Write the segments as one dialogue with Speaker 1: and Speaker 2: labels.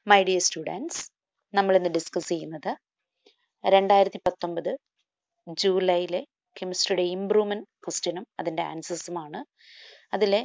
Speaker 1: My dear students നമ്മളിന്ന് discuss ചെയ്യുന്നത് രണ്ടായിരത്തി പത്തൊമ്പത് ജൂലൈയിലെ കെമിസ്ട്രിയുടെ ഇംപ്രൂവ്മെൻറ്റ് ക്വസ്റ്റ്യനും അതിൻ്റെ ആൻസേഴ്സുമാണ് അതിലെ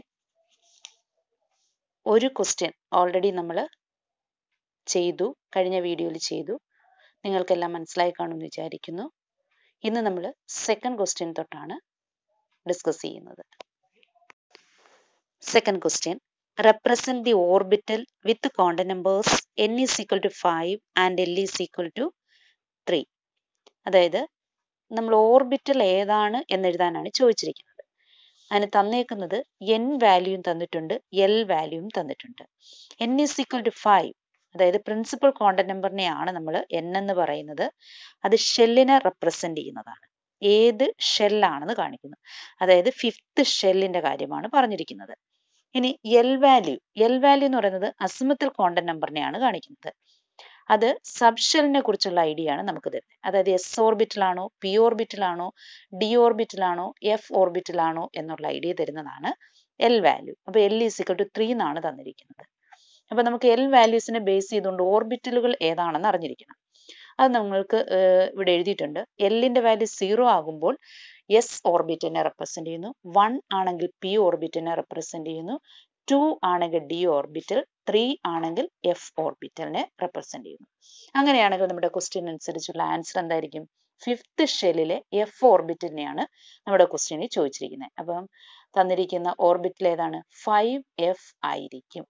Speaker 1: ഒരു ക്വസ്റ്റ്യൻ ഓൾറെഡി നമ്മൾ ചെയ്തു കഴിഞ്ഞ വീഡിയോയിൽ ചെയ്തു നിങ്ങൾക്കെല്ലാം മനസ്സിലായി കാണുമെന്ന് വിചാരിക്കുന്നു ഇന്ന് നമ്മൾ സെക്കൻഡ് ക്വസ്റ്റ്യൻ തൊട്ടാണ് ഡിസ്കസ് ചെയ്യുന്നത് second question represent the orbital with quantum numbers n is equal to 5 and l is equal to 3 അതായത് നമ്മൾ ഓർബിറ്റൽ ഏതാണ് എന്നെഴുതാനാണ് ചോദിച്ചിരിക്കുന്നത് അതിന് തന്നേക്കുന്നത് എൻ വാല്യൂയും തന്നിട്ടുണ്ട് എൽ വാല്യൂയും തന്നിട്ടുണ്ട് N is equal to five അതായത് പ്രിൻസിപ്പൽ ക്വാണ്ടം നമ്പറിനെയാണ് നമ്മൾ എൻ എന്ന് പറയുന്നത് അത് ഷെല്ലിനെ റെപ്രസെന്റ് ചെയ്യുന്നതാണ് ഏത് ഷെല്ലാണെന്ന് കാണിക്കുന്നു അതായത് ഫിഫ്ത്ത് ഷെല്ലിന്റെ കാര്യമാണ് പറഞ്ഞിരിക്കുന്നത് ഇനി എൽ വാല്യൂ എൽ വാല്യൂ എന്ന് പറയുന്നത് അസിമത്തിൽ ക്വാണ്ടം നമ്പറിനെയാണ് കാണിക്കുന്നത് അത് സബ്ഷെല്ലിനെ കുറിച്ചുള്ള ഐഡിയ ആണ് നമുക്ക് തരുന്നത് അതായത് എസ് ഓർബിറ്റിലാണോ പി ഓർബിറ്റിലാണോ ഡി ഓർബിറ്റിലാണോ എഫ് ഓർബിറ്റിലാണോ എന്നുള്ള ഐഡിയ തരുന്നതാണ് എൽ വാല്യൂ അപ്പോൾ L is equal to three എന്നാണ് തന്നിരിക്കുന്നത് അപ്പോൾ നമുക്ക് എൽ വാല്യൂസിനെ ബേസ് ചെയ്തുകൊണ്ട് ഓർബിറ്റലുകൾ ഏതാണെന്ന് അറിഞ്ഞിരിക്കണം അത് നമ്മൾക്ക് ഇവിടെ എഴുതിയിട്ടുണ്ട് എല്ലിന്റെ വാല്യൂ സീറോ ആകുമ്പോൾ എസ് ഓർബിറ്റിനെ റെപ്രസെന്റ് ചെയ്യുന്നു വൺ ആണെങ്കിൽ പി ഓർബിറ്റിനെ റെപ്രസെന്റ് ചെയ്യുന്നു ടു ആണെങ്കിൽ ഡി ഓർബിറ്റൽ ത്രീ ആണെങ്കിൽ എഫ് ഓർബിറ്റലിനെ റെപ്രസെന്റ് ചെയ്യുന്നു അങ്ങനെയാണെങ്കിൽ നമ്മുടെ ക്വസ്റ്റ്യൻ അനുസരിച്ചുള്ള ആൻസർ എന്തായിരിക്കും ഫിഫ്ത്ത് ഷെല്ലിലെ എഫ് ഓർബിറ്റലിനെയാണ് നമ്മുടെ ക്വസ്റ്റ്യനിൽ ചോദിച്ചിരിക്കുന്നത് അപ്പം തന്നിരിക്കുന്ന ഓർബിറ്റൽ ഏതാണ് ഫൈവ് എഫ് ആയിരിക്കും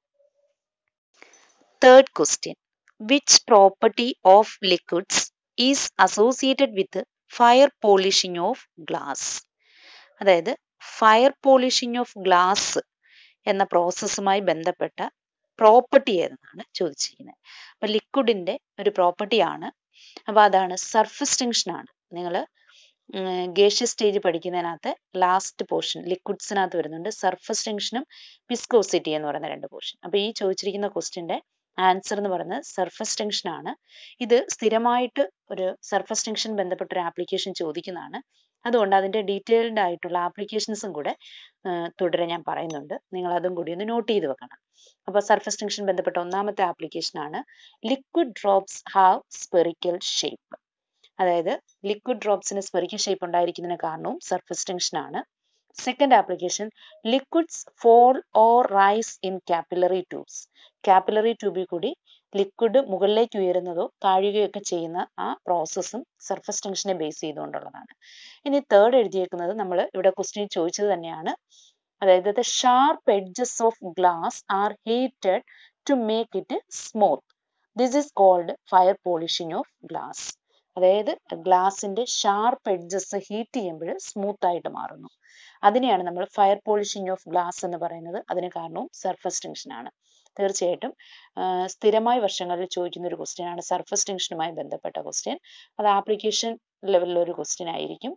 Speaker 1: third question which property of liquids is associated with fire polishing of glass അതായത് ഫയർ പോളിഷിംഗ് ഓഫ് ഗ്ലാസ് എന്ന പ്രോസസ്സുമായി ബന്ധപ്പെട്ട പ്രോപ്പർട്ടി ഏതെന്നാണ് ചോദിച്ചിരിക്കുന്നത് അപ്പൊ ലിക്വിഡിന്റെ ഒരു പ്രോപ്പർട്ടിയാണ് അപ്പൊ അതാണ് സർഫസ് ടെൻഷൻ ആണ് നിങ്ങൾ ഗേഷ്യ സ്റ്റേജ് പഠിക്കുന്നതിനകത്ത് ലാസ്റ്റ് പോർഷൻ ലിക്വിഡ്സിനകത്ത് വരുന്നുണ്ട് സർഫസ് ടെൻഷനും വിസ്കോസിറ്റി എന്ന് പറയുന്ന രണ്ട് പോർഷൻ അപ്പൊ ഈ ചോദിച്ചിരിക്കുന്ന ക്വസ്റ്റിന്റെ ആൻസർ എന്ന് പറയുന്നത് സർഫസ് ടെൻഷൻ ആണ് ഇത് സ്ഥിരമായിട്ട് ഒരു സർഫസ് ടെൻഷൻ ബന്ധപ്പെട്ട ഒരു ആപ്ലിക്കേഷൻ ചോദിക്കുന്നതാണ് അതുകൊണ്ട് അതിന്റെ ഡീറ്റെയിൽഡ് ആയിട്ടുള്ള ആപ്ലിക്കേഷൻസും കൂടെ തുടരെ ഞാൻ പറയുന്നുണ്ട് നിങ്ങൾ അതും കൂടി ഒന്ന് നോട്ട് ചെയ്ത് വെക്കണം അപ്പോൾ സർഫസ് ടെൻഷൻ ബന്ധപ്പെട്ട ഒന്നാമത്തെ ആപ്ലിക്കേഷൻ ആണ് liquid drops have spherical shape അതായത് ലിക്വിഡ് ഡ്രോപ്സിന് സ്പെറിക്കൽ ഷേപ്പ് ഉണ്ടായിരിക്കുന്നതിന് കാരണവും സർഫസ് ടെൻഷൻ ആണ് second application liquids fall or rise in capillary tubes capillary ട്യൂബിൽ കൂടി ലിക്വിഡ് മുകളിലേക്ക് ഉയരുന്നതോ താഴുകയോ ഒക്കെ ചെയ്യുന്ന ആ പ്രോസസ്സും സർഫസ് ടെൻഷനെ ബേസ് ചെയ്തുകൊണ്ടുള്ളതാണ് ഇനി തേർഡ് എഴുതിയേക്കുന്നത് നമ്മൾ ഇവിടെ ക്വസ്റ്റ്യൻ ചോദിച്ചത് തന്നെയാണ് അതായത് the sharp edges of glass are heated to make it smooth this is cold fire polishing of glass അതായത് ഗ്ലാസിന്റെ ഷാർപ്പ് എഡ്ജസ് ഹീറ്റ് ചെയ്യുമ്പോൾ സ്മൂത്ത് ആയിട്ട് മാറുന്നു അതിനെയാണ് നമ്മൾ ഫയർ പോളിഷിംഗ് ഓഫ് ഗ്ലാസ് എന്ന് പറയുന്നത് അതിന് കാരണവും സർഫസ് ടെൻഷൻ ആണ് തീർച്ചയായിട്ടും സ്ഥിരമായി വർഷങ്ങളിൽ ചോദിക്കുന്ന ഒരു ക്വസ്റ്റ്യൻ ആണ് സർഫസ് ടെൻഷനുമായി ബന്ധപ്പെട്ട ക്വസ്റ്റ്യൻ അത് ആപ്ലിക്കേഷൻ ലെവലിലെ ഒരു ക്വസ്റ്റ്യൻ ആയിരിക്കും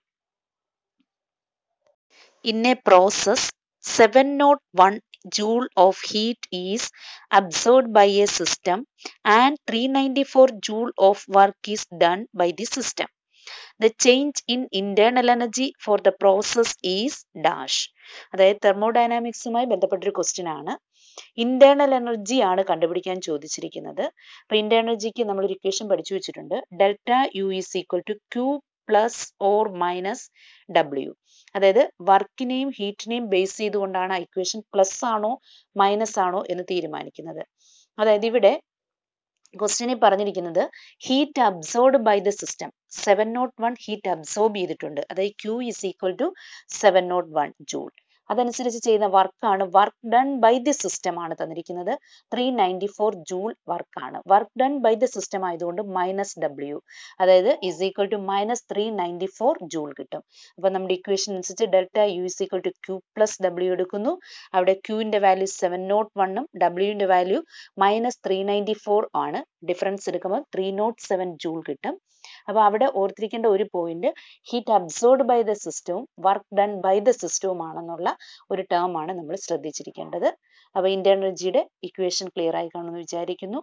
Speaker 1: in a process seven not one joule of heat is absorbed by a system and 394 joule of work is done by the system. The change in internal energy for the process is dash. അതായത് തെർമോഡൈനാമിക്സുമായി ബന്ധപ്പെട്ടൊരു question ആണ് internal energy ആണ് കണ്ടുപിടിക്കാൻ ചോദിച്ചിരിക്കുന്നത് അപ്പൊ internal എനർജിക്ക് നമ്മൾ ഒരു ഇക്വേഷൻ പഠിച്ചു വെച്ചിട്ടുണ്ട് delta U is equal to Q plus or minus W അതായത് വർക്കിനെയും ഹീറ്റിനെയും ബേസ് ചെയ്തുകൊണ്ടാണ് ഇക്വേഷൻ പ്ലസ് ആണോ മൈനസ് ആണോ എന്ന് തീരുമാനിക്കുന്നത് അതായത് ഇവിടെ ക്വസ്റ്റ്യനിൽ പറഞ്ഞിരിക്കുന്നത് heat absorbed by the system seven not one heat absorb ചെയ്തിട്ടുണ്ട് അതായത് Q is equal to seven not one joule അതനുസരിച്ച് ചെയ്യുന്ന വർക്കാണ് work done by the system ആണ് തന്നിരിക്കുന്നത് ത്രീ നയൻറ്റി ഫോർ ജൂൾ വർക്കാണ് work done by the system ആയതുകൊണ്ട് minus W അതായത് is equal to minus three ninety four joule കിട്ടും അപ്പൊ നമ്മുടെ ഇക്വേഷൻ അനുസരിച്ച് delta U is equal to Q plus W എടുക്കുന്നു അവിടെ ക്യൂവിന്റെ വാല്യൂ സെവൻ നോട്ട് വണ്ണും ഡബ്ല്യുവിന്റെ value minus three ninety four ആണ് ഡിഫറൻസ് എടുക്കുമ്പോൾ ത്രീ നോട്ട് സെവൻ ജൂൾ കിട്ടും അപ്പൊ അവിടെ ഓർത്തിരിക്കേണ്ട ഒരു point heat absorbed by the സിസ്റ്റവും വർക്ക് ഡൺ ബൈ ദ സിസ്റ്റവും ആണെന്നുള്ള ഒരു ടേം ആണ് നമ്മൾ ശ്രദ്ധിച്ചിരിക്കേണ്ടത് അപ്പൊ ഇന്റേണൽ എനർജിയുടെ ഇക്വേഷൻ ക്ലിയർ ആയി കാണുമെന്ന് വിചാരിക്കുന്നു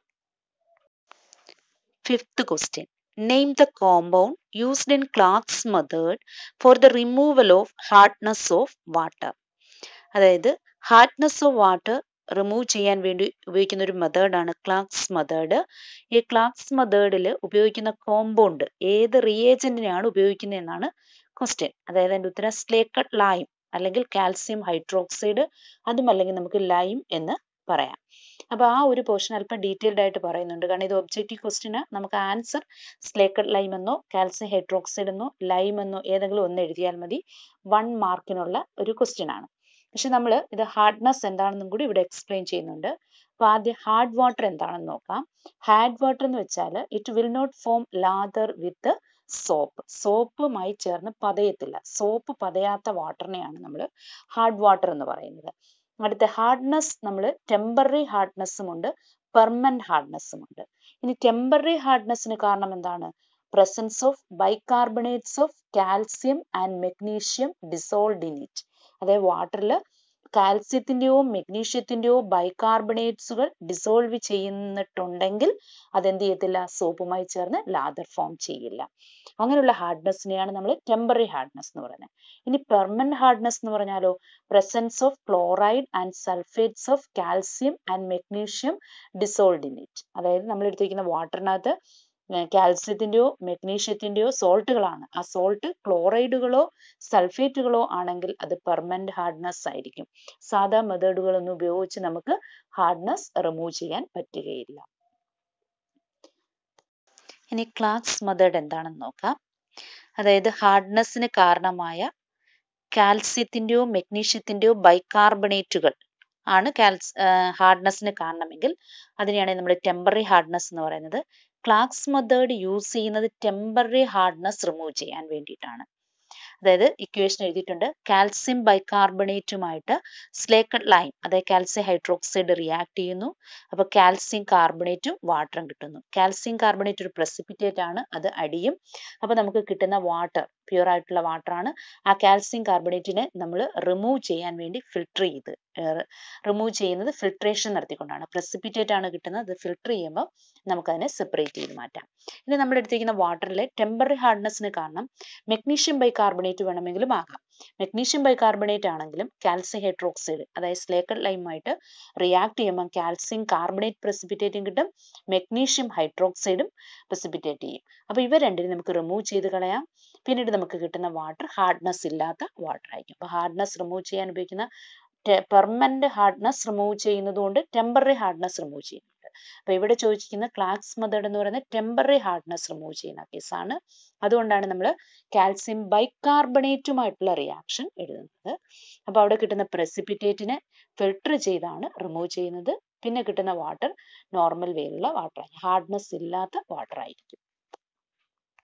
Speaker 1: fifth question name the compound used in Clark's method for the removal of hardness of water അതായത് ഹാർഡ്നെസ് ഓഫ് വാട്ടർ റിമൂവ് ചെയ്യാൻ വേണ്ടി ഉപയോഗിക്കുന്ന ഒരു മെത്തേഡാണ് ക്ലാക്സ് മെത്തേഡ് ഈ ക്ലാക്സ് മെത്തേഡിൽ ഉപയോഗിക്കുന്ന കോമ്പൗണ്ട് ഏത് റിയേജന്റിനെയാണ് ഉപയോഗിക്കുന്നതെന്നാണ് ക്വസ്റ്റ്യൻ അതായത് അതിൻ്റെ ഉത്തരം സ്ലേക്കട്ട് ലൈം അല്ലെങ്കിൽ കാൽസ്യം ഹൈഡ്രോക്സൈഡ് അതും അല്ലെങ്കിൽ നമുക്ക് ലൈം എന്ന് പറയാം അപ്പോൾ ആ ഒരു പോർഷൻ അല്പം ഡീറ്റെയിൽഡ് ആയിട്ട് പറയുന്നുണ്ട് കാരണം ഇത് ഒബ്ജക്റ്റീവ് ക്വസ്റ്റിന് നമുക്ക് ആൻസർ സ്ലേക്കട്ട് ലൈം എന്നോ കാൽസ്യം ഹൈഡ്രോക്സൈഡ് എന്നോ ലൈം എന്നോ ഏതെങ്കിലും ഒന്ന് എഴുതിയാൽ മതി വൺ മാർക്കിനുള്ള ഒരു ക്വസ്റ്റ്യൻ ആണ് പക്ഷെ നമ്മൾ ഇത് ഹാർഡ്നെസ് എന്താണെന്നും കൂടി ഇവിടെ എക്സ്പ്ലെയിൻ ചെയ്യുന്നുണ്ട് അപ്പോൾ ആദ്യം ഹാർഡ് വാട്ടർ എന്താണെന്ന് നോക്കാം ഹാർഡ് വാട്ടർ എന്ന് വെച്ചാൽ it will not form lather with soap സോപ്പുമായി ചേർന്ന് പതയത്തില്ല സോപ്പ് പതയാത്ത വാട്ടറിനെയാണ് നമ്മൾ ഹാർഡ് വാട്ടർ എന്ന് പറയുന്നത് അടുത്ത ഹാർഡ്നെസ് നമ്മൾ ടെമ്പററി ഹാർഡ്നെസ്സും ഉണ്ട് പെർമനന്റ് ഹാർഡ്നെസ്സും ഉണ്ട് ഇനി ടെമ്പററി ഹാർഡ്നെസ്സിന് കാരണം എന്താണ് presence of bicarbonates of calcium and magnesium dissolved in it അതായത് വാട്ടറിൽ കാൽസ്യത്തിൻ്റെയോ മെഗ്നീഷ്യത്തിൻ്റെയോ ബൈകാർബണേറ്റ്സുകൾ ഡിസോൾവ് ചെയ്യുന്നിട്ടുണ്ടെങ്കിൽ അതെന്ത് ചെയ്യത്തില്ല സോപ്പുമായി ചേർന്ന് ലാദർ ഫോം ചെയ്യില്ല അങ്ങനെയുള്ള ഹാർഡ്നെസ്സിനെയാണ് നമ്മൾ ടെമ്പററി ഹാർഡ്നെസ് എന്ന് പറയുന്നത് ഇനി പെർമനന്റ് ഹാർഡ്നെസ് എന്ന് പറഞ്ഞാലോ presence of chloride and sulphates of calcium and magnesium dissolved in it അതായത് നമ്മൾ എടുത്തിരിക്കുന്ന വാട്ടറിനകത്ത് കാൽസ്യത്തിൻ്റെയോ മെഗ്നീഷ്യത്തിൻ്റെയോ സോൾട്ടുകളാണ് ആ സോൾട്ട് ക്ലോറൈഡുകളോ സൾഫേറ്റുകളോ ആണെങ്കിൽ അത് പെർമനന്റ് ഹാർഡ്നെസ് ആയിരിക്കും സാധാ മെത്തേഡുകളൊന്നും ഉപയോഗിച്ച് നമുക്ക് ഹാർഡ്നെസ് റിമൂവ് ചെയ്യാൻ പറ്റുകയില്ല ഇനി ക്ലാക്സ് മെത്തേഡ് എന്താണെന്ന് നോക്കാം അതായത് ഹാർഡ്നെസ്സിന് കാരണമായ കാൽസ്യത്തിൻ്റെയോ മെഗ്നീഷ്യത്തിൻ്റെയോ ബൈകാർബണേറ്റുകൾ ആണ് കാൽസ് ഹാർഡ്നെസ്സിന് കാരണമെങ്കിൽ അതിനെയാണ് നമ്മൾ ടെമ്പററി ഹാർഡ്നെസ് എന്ന് പറയുന്നത് ക്ലാക്സ് മെത്തേഡ് യൂസ് ചെയ്യുന്നത് ടെമ്പററി ഹാർഡ്നെസ് റിമൂവ് ചെയ്യാൻ വേണ്ടിയിട്ടാണ് അതായത് ഇക്വേഷൻ എഴുതിയിട്ടുണ്ട് കാൽസ്യം ബൈകാർബണേറ്റുമായിട്ട് സ്ലേക്കഡ് ലൈം അതായത് കാൽസ്യം ഹൈഡ്രോക്സൈഡ് റിയാക്ട് ചെയ്യുന്നു അപ്പോൾ കാൽസ്യം കാർബണേറ്റും വാട്ടറും കിട്ടുന്നു കാൽസ്യം കാർബണേറ്റ് ഒരു പ്രസിപ്പിറ്റേറ്റ് ആണ് അത് അടിയും അപ്പോൾ നമുക്ക് കിട്ടുന്ന വാട്ടർ പ്യുവർ ആയിട്ടുള്ള വാട്ടർ ആണ് ആ കാൽസ്യം കാർബണേറ്റിനെ നമ്മൾ റിമൂവ് ചെയ്യാൻ വേണ്ടി ഫിൽട്ടർ ചെയ്ത് റിമൂവ് ചെയ്യുന്നത് ഫിൽട്രേഷൻ നടത്തിക്കൊണ്ടാണ് പ്രസിപ്പിറ്റേറ്റ് ആണ് കിട്ടുന്നത് അത് ഫിൽട്ടർ ചെയ്യുമ്പോൾ നമുക്കതിനെ സെപ്പറേറ്റ് ചെയ്ത് മാറ്റാം ഇനി നമ്മൾ എടുത്തിരിക്കുന്ന വാട്ടറിലെ ടെമ്പററി ഹാർഡ്നെസ്സിന് കാരണം മെഗ്നീഷ്യം ബൈകാർബണേറ്റ് വേണമെങ്കിലും ആകാം മെഗ്നീഷ്യം ബൈകാർബണേറ്റ് ആണെങ്കിലും കാൽസ്യം ഹൈഡ്രോക്സൈഡ് അതായത് സ്ലേക്കഡ് ലൈമായിട്ട് റിയാക്ട് ചെയ്യുമ്പോൾ കാൽസ്യം കാർബണേറ്റ് പ്രസിപ്പിറ്റേറ്റും കിട്ടും മെഗ്നീഷ്യം ഹൈഡ്രോക്സൈഡും പ്രസിപ്പിറ്റേറ്റ് ചെയ്യും അപ്പോൾ ഇവ രണ്ടിനും നമുക്ക് റിമൂവ് ചെയ്ത് കളയാം പിന്നീട് നമുക്ക് കിട്ടുന്ന വാട്ടർ ഹാർഡ്നെസ് ഇല്ലാത്ത വാട്ടർ ആയിരിക്കും അപ്പോൾ ഹാർഡ്നെസ് റിമൂവ് ചെയ്യാൻ ഉപയോഗിക്കുന്ന പെർമനന്റ് ഹാർഡ്നെസ് റിമൂവ് ചെയ്യുന്നത് കൊണ്ട് ടെമ്പററി ഹാർഡ്നെസ് റിമൂവ് ചെയ്യുന്നുണ്ട് അപ്പോൾ ഇവിടെ ചോദിച്ചിരിക്കുന്ന ക്ലാക്സ് മെത്തേഡ് എന്ന് പറയുന്നത് ടെമ്പററി ഹാർഡ്നെസ് റിമൂവ് ചെയ്യുന്ന കേസാണ് അതുകൊണ്ടാണ് നമ്മൾ കാൽസ്യം ബൈകാർബണേറ്റുമായിട്ടുള്ള റിയാക്ഷൻ എഴുതുന്നത് അപ്പോൾ അവിടെ കിട്ടുന്ന പ്രസിപ്പിറ്റേറ്റിനെ ഫിൽട്ടർ ചെയ്താണ് റിമൂവ് ചെയ്യുന്നത് പിന്നെ കിട്ടുന്ന വാട്ടർ നോർമൽ വേയിലുള്ള വാട്ടർ ഹാർഡ്നെസ് ഇല്ലാത്ത വാട്ടർ ആയിരിക്കും